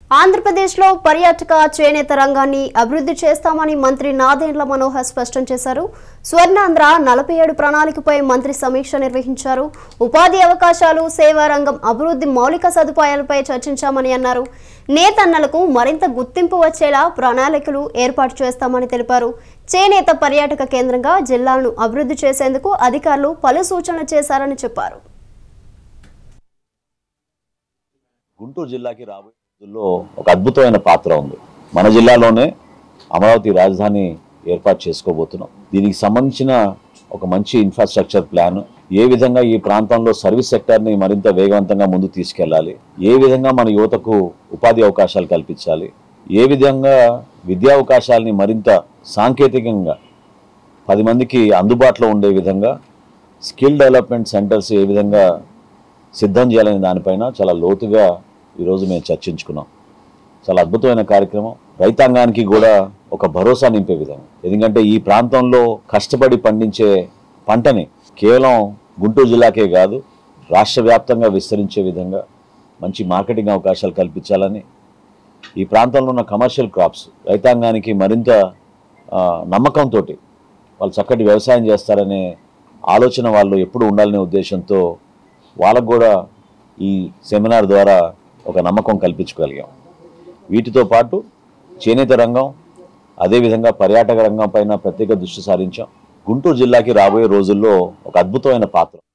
ఆంధ్రప్రదేశ్లో పర్యాటక చేనేత రంగాన్ని అభివృద్ధి చేస్తామని మంత్రి నాదెండ్ల మనోహర్ స్పష్టం చేశారు స్వర్ణాంధ్ర నలభై ఏడు ప్రణాళికపై మంత్రి సమీక్ష నిర్వహించారు ఉపాధి అవకాశాలు సేవా రంగం అభివృద్ధి మౌలిక సదుపాయాలపై చర్చించామని అన్నారు నేతన్నలకు మరింత గుర్తింపు వచ్చేలా ప్రణాళికలు ఏర్పాటు చేస్తామని తెలిపారు చేనేత పర్యాటక కేంద్రంగా జిల్లాలను అభివృద్ధి చేసేందుకు అధికారులు పలు సూచనలు చేశారని చెప్పారు గుంటూరు జిల్లాకి రాబోయే రోజుల్లో ఒక అద్భుతమైన పాత్ర ఉంది మన జిల్లాలోనే అమరావతి రాజధాని ఏర్పాటు చేసుకోబోతున్నాం దీనికి సంబంధించిన ఒక మంచి ఇన్ఫ్రాస్ట్రక్చర్ ప్లాన్ ఏ విధంగా ఈ ప్రాంతంలో సర్వీస్ సెక్టర్ని మరింత వేగవంతంగా ముందుకు తీసుకెళ్లాలి ఏ విధంగా మన యువతకు ఉపాధి అవకాశాలు కల్పించాలి ఏ విధంగా విద్యా అవకాశాలని మరింత సాంకేతికంగా పది మందికి అందుబాటులో ఉండే విధంగా స్కిల్ డెవలప్మెంట్ సెంటర్స్ ఏ విధంగా సిద్ధం చేయాలనే దానిపైన చాలా లోతుగా ఈరోజు మేము చర్చించుకున్నాం చాలా అద్భుతమైన కార్యక్రమం రైతాంగానికి కూడా ఒక భరోసా నింపే విధంగా ఎందుకంటే ఈ ప్రాంతంలో కష్టపడి పండించే పంటని కేవలం గుంటూరు జిల్లాకే కాదు రాష్ట్ర వ్యాప్తంగా విస్తరించే విధంగా మంచి మార్కెటింగ్ అవకాశాలు కల్పించాలని ఈ ప్రాంతంలో ఉన్న కమర్షియల్ క్రాప్స్ రైతాంగానికి మరింత ఆ, నమ్మకంతో వాళ్ళు చక్కటి వ్యవసాయం చేస్తారనే ఆలోచన వాళ్ళు ఎప్పుడు ఉండాలనే ఉద్దేశంతో వాళ్ళకు కూడా ఈ సెమినార్ ద్వారా ఒక నమ్మకం కల్పించగలిగాం వీటితో పాటు చేనేత రంగం అదేవిధంగా పర్యాటక రంగం పైన ప్రత్యేక దృష్టి సారించాం గుంటూరు జిల్లాకి రాబోయే రోజుల్లో ఒక అద్భుతమైన పాత్ర